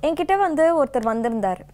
என்கிட்ட வந்து ஒருத்தர் வந்திருந்தார்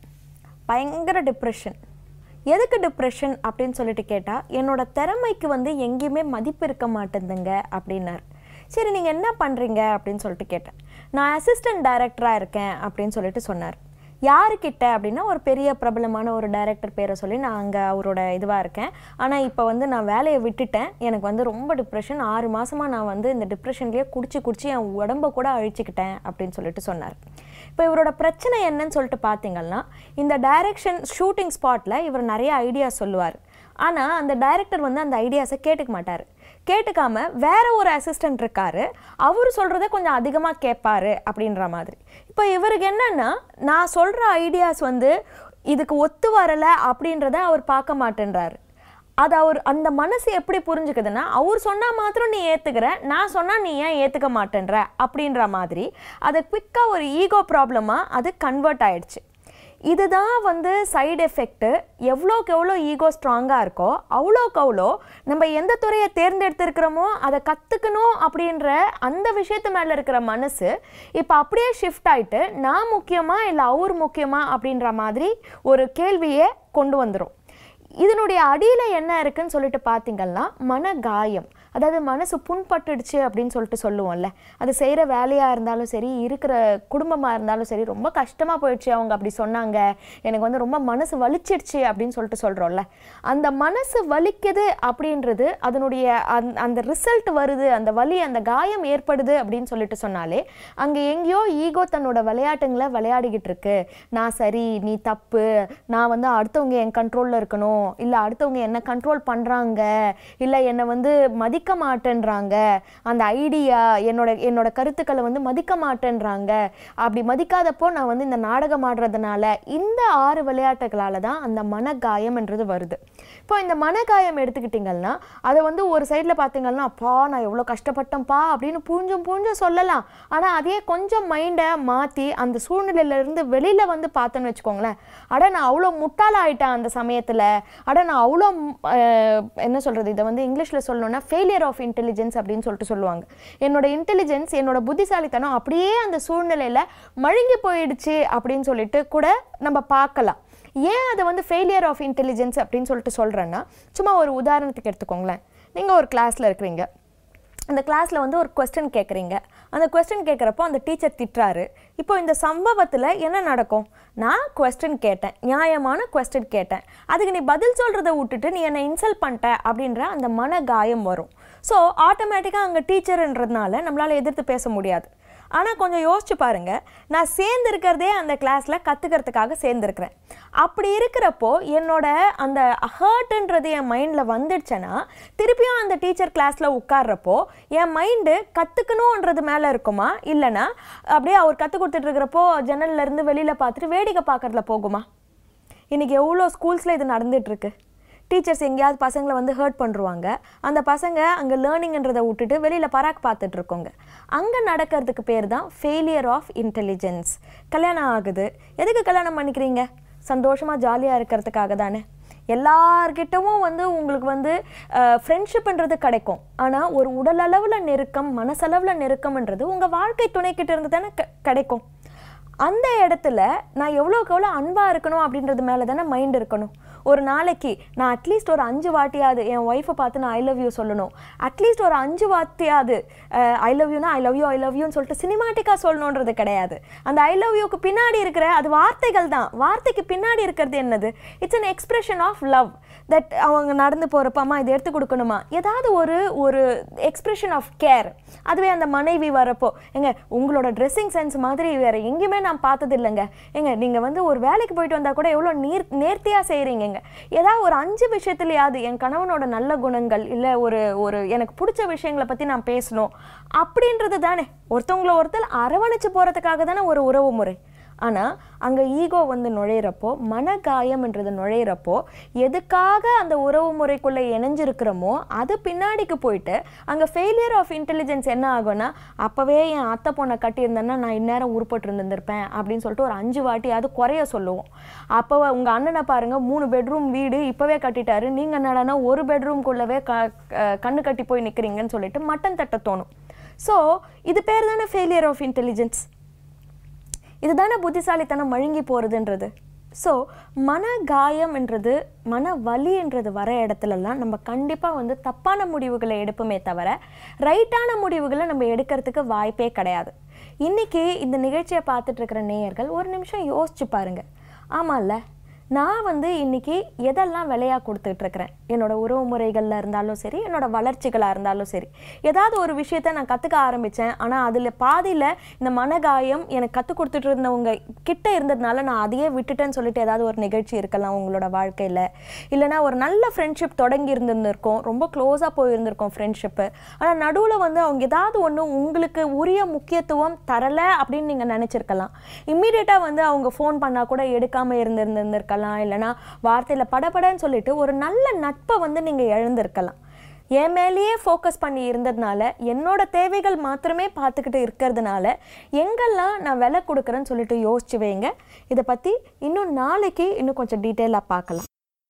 பயங்கர டிப்ரெஷன் எதுக்கு டிப்ரெஷன் அப்படின்னு சொல்லிட்டு கேட்டால் என்னோட திறமைக்கு வந்து எங்கேயுமே மதிப்பு இருக்க மாட்டேங்குதுங்க அப்படின்னார் சரி நீங்கள் என்ன பண்ணுறீங்க அப்படின்னு சொல்லிட்டு கேட்டேன் நான் அசிஸ்டன்ட் டைரக்டராக இருக்கேன் அப்படின்னு சொல்லிட்டு சொன்னார் யாருக்கிட்ட அப்படின்னா ஒரு பெரிய பிரபலமான ஒரு டைரக்டர் பேரை சொல்லி நான் அங்கே அவரோட இதுவாக இருக்கேன் ஆனால் இப்போ வந்து நான் வேலையை விட்டுட்டேன் எனக்கு வந்து ரொம்ப டிப்ரெஷன் ஆறு மாதமாக நான் வந்து இந்த டிப்ரெஷன்லேயே குடிச்சு குடிச்சு என் உடம்ப கூட அழிச்சுக்கிட்டேன் அப்படின்னு சொல்லிட்டு சொன்னார் இப்போ இவரோட பிரச்சனை என்னன்னு சொல்லிட்டு பார்த்தீங்கன்னா இந்த டைரக்ஷன் ஷூட்டிங் ஸ்பாட்டில் இவர் நிறைய ஐடியாஸ் சொல்லுவார் ஆனால் அந்த டைரக்டர் வந்து அந்த ஐடியாஸை கேட்டுக்க மாட்டார் கேட்டுக்காம வேற ஒரு அசிஸ்டன்ட் இருக்காரு அவர் சொல்கிறத கொஞ்சம் அதிகமாக கேட்பாரு அப்படின்ற மாதிரி இப்போ இவருக்கு என்னன்னா நான் சொல்கிற ஐடியாஸ் வந்து இதுக்கு ஒத்து வரலை அப்படின்றத அவர் பார்க்க மாட்டேன்றாரு அது அவர் அந்த மனசு எப்படி புரிஞ்சுக்குதுன்னா அவர் சொன்னால் மாத்திரம் நீ ஏற்றுக்கிற நான் சொன்னால் நீ ஏன் ஏற்றுக்க மாட்டேன்ற அப்படின்ற மாதிரி அது குவிக்காக ஒரு ஈகோ ப்ராப்ளமாக அது கன்வெர்ட் ஆயிடுச்சு இதுதான் வந்து சைடு எஃபெக்ட்டு எவ்வளோக்கு எவ்வளோ ஈகோ ஸ்ட்ராங்காக இருக்கோ அவ்வளோக்கு அவ்வளோ நம்ம எந்த துறையை தேர்ந்தெடுத்திருக்கிறோமோ அதை கற்றுக்கணும் அப்படின்ற அந்த விஷயத்து மேலே இருக்கிற மனசு இப்போ அப்படியே ஷிஃப்ட் ஆயிட்டு நான் முக்கியமா இல்லை அவர் முக்கியமா அப்படின்ற மாதிரி ஒரு கேள்வியே கொண்டு வந்துடும் இதனுடைய அடியில் என்ன இருக்குன்னு சொல்லிட்டு பார்த்தீங்கன்னா மன காயம் அதாவது மனசு புண்பட்டுடுச்சு அப்படின்னு சொல்லிட்டு சொல்லுவோம்ல அது செய்கிற வேலையாக இருந்தாலும் சரி இருக்கிற குடும்பமாக இருந்தாலும் சரி ரொம்ப கஷ்டமாக போயிடுச்சு அவங்க அப்படி சொன்னாங்க எனக்கு வந்து ரொம்ப மனசு வலிச்சிடுச்சு அப்படின்னு சொல்லிட்டு சொல்கிறோம்ல அந்த மனசு வலிக்குது அப்படின்றது அதனுடைய அந் அந்த ரிசல்ட் வருது அந்த வலி அந்த காயம் ஏற்படுது அப்படின்னு சொல்லிட்டு சொன்னாலே அங்கே எங்கேயோ ஈகோ தன்னோட விளையாட்டுங்களை விளையாடிக்கிட்டு இருக்கு நான் சரி நீ தப்பு நான் வந்து அடுத்தவங்க என் கண்ட்ரோலில் இருக்கணும் இல்லை அடுத்தவங்க என்ன கண்ட்ரோல் பண்ணுறாங்க இல்லை என்னை வந்து மதிக்க மாட்டேன்றாங்க அந்த ஐடியா என்னோட என்னோட கருத்துக்களை வந்து மதிக்க மாட்டேன்றாங்க அப்படி மதிக்காதப்போ நான் வந்து இந்த நாடகம் ஆடுறதுனால இந்த ஆறு விளையாட்டுகளால தான் அந்த மனகாயம்ன்றது வருது இப்போ இந்த மனகாயம் எடுத்துக்கிட்டிங்கன்னா அதை வந்து ஒரு சைடில் பார்த்தீங்கன்னா அப்பா நான் எவ்வளோ கஷ்டப்பட்டேன்ப்பா அப்படின்னு பூஞ்சும் பூஞ்சும் சொல்லலாம் ஆனால் அதே கொஞ்சம் மைண்டை மாற்றி அந்த சூழ்நிலையிலேருந்து வெளியில் வந்து பார்த்தோன்னு வச்சுக்கோங்களேன் அட நான் அவ்வளோ முட்டாளாயிட்டேன் அந்த சமயத்தில் அட நான் அவ்வளோ ம், அஹ், என்ன சொல்கிறது இதை வந்து இங்கிலீஷில் சொல்லணும்னா ஃபெயிலியர் ஆஃப் இன்டெலிஜென்ஸ் அப்படின்னு சொல்லிட்டு சொல்லுவாங்க என்னோட இன்டெலிஜென்ஸ் என்னோட புத்திசாலித்தனம் அப்படியே அந்த சூழ்நிலையில் மழுங்கி போயிடுச்சு அப்படின்னு சொல்லிட்டு கூட நம்ம பார்க்கலாம் ஏன் அதை வந்து ஃபெயிலியர் ஆஃப் இன்டெலிஜென்ஸ் அப்படின்னு சொல்லிட்டு சொல்கிறேன்னா சும்மா ஒரு உதாரணத்துக்கு எடுத்துக்கோங்களேன் நீங்கள் ஒரு கிளாஸில் இருக்கிறீங்க அந்த கிளாஸில் வந்து ஒரு கொஸ்டின் கேட்குறீங்க அந்த கொஸ்டின் கேட்குறப்போ அந்த டீச்சர் திட்டுறாரு இப்போ இந்த சம்பவத்தில் என்ன நடக்கும் நான் கொஸ்டின் கேட்டேன் நியாயமான கொஸ்டின் கேட்டேன் அதுக்கு நீ பதில் சொல்கிறத விட்டுட்டு நீ என்னை இன்சல்ட் பண்ணிட்ட அப்படின்ற அந்த மன காயம் வரும் ஸோ ஆட்டோமேட்டிக்காக அங்கே டீச்சர்ன்றதுனால நம்மளால் எதிர்த்து பேச முடியாது ஆனால் கொஞ்சம் யோசிச்சு பாருங்க நான் சேர்ந்துருக்கிறதே அந்த கிளாஸில் கற்றுக்கிறதுக்காக சேர்ந்துருக்கிறேன் அப்படி இருக்கிறப்போ என்னோட அந்த ஹர்ட்ன்றது என் மைண்டில் வந்துடுச்சுன்னா திருப்பியும் அந்த டீச்சர் கிளாஸில் உட்கார்றப்போ என் மைண்டு கற்றுக்கணுன்றது மேலே இருக்குமா இல்லைன்னா அப்படியே அவர் கற்றுக் கொடுத்துட்டு இருக்கிறப்போ ஜன்னல்ல இருந்து வெளியில் பார்த்துட்டு வேடிக்கை பார்க்கறதுல போகுமா இன்னைக்கு எவ்வளோ ஸ்கூல்ஸில் இது நடந்துட்டு இருக்கு டீச்சர்ஸ் எங்கேயாவது பசங்களை வந்து ஹர்ட் பண்ணுருவாங்க அந்த பசங்க அங்கே லேர்னிங்ன்றதை விட்டுட்டு வெளியில் பராக் பார்த்துட்டு இருக்கோங்க அங்கே நடக்கிறதுக்கு பேர் தான் ஃபெயிலியர் ஆஃப் இன்டெலிஜென்ஸ் கல்யாணம் ஆகுது எதுக்கு கல்யாணம் பண்ணிக்கிறீங்க சந்தோஷமாக ஜாலியாக இருக்கிறதுக்காக தானே எல்லார்கிட்டவும் வந்து உங்களுக்கு வந்து ஃப்ரெண்ட்ஷிப்ன்றது கிடைக்கும் ஆனால் ஒரு உடலளவில் நெருக்கம் மனசளவில் நெருக்கம்ன்றது உங்கள் வாழ்க்கை துணைக்கிட்ட இருந்து தானே க- கிடைக்கும் அந்த இடத்துல நான் எவ்வளோக்கு எவ்வளோ அன்பாக இருக்கணும் அப்படின்றது மேலே தானே மைண்ட் இருக்கணும் ஒரு நாளைக்கு நான் அட்லீஸ்ட் ஒரு அஞ்சு வாட்டியாவது என் ஒய்ஃபை பார்த்து நான் ஐ லவ் யூ சொல்லணும் அட்லீஸ்ட் ஒரு அஞ்சு வாட்டியாவது ஐ லவ் யூனா I love you I love யூன்னு சொல்லிட்டு சினிமாட்டிக்காக சொல்லணுன்றது கிடையாது அந்த ஐ லவ் யூக்கு பின்னாடி இருக்கிற அது வார்த்தைகள் தான் வார்த்தைக்கு பின்னாடி இருக்கிறது என்னது it's an expression of love that அவங்க நடந்து போகிறப்ப அம்மா இதை எடுத்து கொடுக்கணுமா ஏதாவது ஒரு ஒரு எக்ஸ்பிரஷன் ஆஃப் கேர் அதுவே அந்த மனைவி வரப்போ ஏங்க உங்களோட ட்ரெஸ்ஸிங் சென்ஸ் மாதிரி வேறு எங்கேயுமே நான் பார்த்தது இல்லைங்க ஏங்க நீங்கள் வந்து ஒரு வேலைக்கு போயிட்டு வந்தால் கூட எவ்வளோ நீர் நேர்த்தியாக செய்கிறீங்கங்க ஏதாவது ஒரு அஞ்சு விஷயத்துலையாவது என் கணவனோட நல்ல குணங்கள் இல்லை ஒரு ஒரு எனக்கு பிடிச்ச விஷயங்களை பற்றி நான் பேசணும் அப்படின்றது தானே ஒருத்தவங்கள ஒருத்தர் அரவணைச்சு போகிறதுக்காக தானே ஒரு உறவு முறை ஆனால் அங்கே ஈகோ வந்து நுழையிறப்போ மனகாயம்ன்றது நுழையிறப்போ எதுக்காக அந்த உறவு முறைக்குள்ளே இணைஞ்சிருக்கிறோமோ அது பின்னாடிக்கு போயிட்டு அங்கே ஃபெயிலியர் ஆஃப் இன்டெலிஜென்ஸ் என்ன ஆகும்னா அப்போவே என் அத்தை பொண்ணை கட்டியிருந்தேன்னா நான் இந்நேரம் உருப்பட்டு இருந்திருப்பேன் அப்படின்னு சொல்லிட்டு ஒரு அஞ்சு வாட்டியாவது குறைய சொல்லுவோம் அப்போ உங்கள் அண்ணனை பாருங்கள் மூணு பெட்ரூம் வீடு இப்போவே கட்டிட்டாரு நீங்கள் என்னடானா ஒரு பெட்ரூம்குள்ளவே க க- கண்ணு கட்டி போய் நிற்கிறீங்கன்னு சொல்லிட்டு மட்டன் தட்ட தோணும் ஸோ இது பேர் தானே ஃபெயிலியர் ஆஃப் இன்டெலிஜென்ஸ் இதுதானே புத்திசாலித்தனம் மழுங்கி போகிறதுன்றது ஸோ மன காயம்ன்றது மன வலின்றது வர இடத்துலலாம் நம்ம கண்டிப்பாக வந்து தப்பான முடிவுகளை எடுப்போமே தவிர ரைட்டான முடிவுகளை நம்ம எடுக்கிறதுக்கு வாய்ப்பே கிடையாது இன்றைக்கி இந்த நிகழ்ச்சியை பார்த்துட்டு இருக்கிற நேயர்கள் ஒரு நிமிஷம் யோசிச்சு பாருங்க ஆமாம்ல நான் வந்து இன்னைக்கு எதெல்லாம் விலையாக கொடுத்துட்ருக்குறேன் என்னோட உறவு முறைகளில் இருந்தாலும் சரி என்னோட வளர்ச்சிகளாக இருந்தாலும் சரி ஏதாவது ஒரு விஷயத்த நான் கற்றுக்க ஆரம்பித்தேன் ஆனால் அதில் பாதியில் இந்த மனகாயம் எனக்கு கற்றுக் கொடுத்துட்டு இருந்தவங்க கிட்ட இருந்ததுனால நான் அதையே விட்டுட்டேன்னு சொல்லிட்டு ஏதாவது ஒரு நிகழ்ச்சி இருக்கலாம் உங்களோட வாழ்க்கையில் இல்லைனா ஒரு நல்ல ஃப்ரெண்ட்ஷிப் தொடங்கி இருந்திருந்திருக்கும் ரொம்ப க்ளோஸாக போயிருந்திருக்கும் ஃப்ரெண்ட்ஷிப்பு ஆனால் நடுவில் வந்து அவங்க ஏதாவது ஒன்று உங்களுக்கு உரிய முக்கியத்துவம் தரலை அப்படின்னு நீங்கள் நினச்சிருக்கலாம் இம்மீடியட்டாக வந்து அவங்க ஃபோன் பண்ணால் கூட எடுக்காமல் இருந்திருந்திருந்திருக்கலாம் இல்லைனா வார்த்தையில் படபடன்னு சொல்லிட்டு ஒரு நல்ல நட்பை வந்து நீங்கள் இழந்திருக்கலாம் என் மேலேயே ஃபோக்கஸ் பண்ணி இருந்ததுனால என்னோட தேவைகள் மாத்திரமே பார்த்துக்கிட்டு இருக்கிறதுனால எங்கெல்லாம் நான் விலை கொடுக்குறேன்னு சொல்லிட்டு யோசிச்சு வைங்க இதை பற்றி இன்னும் நாளைக்கு இன்னும் கொஞ்சம் டீட்டெயிலாக பார்க்கலாம்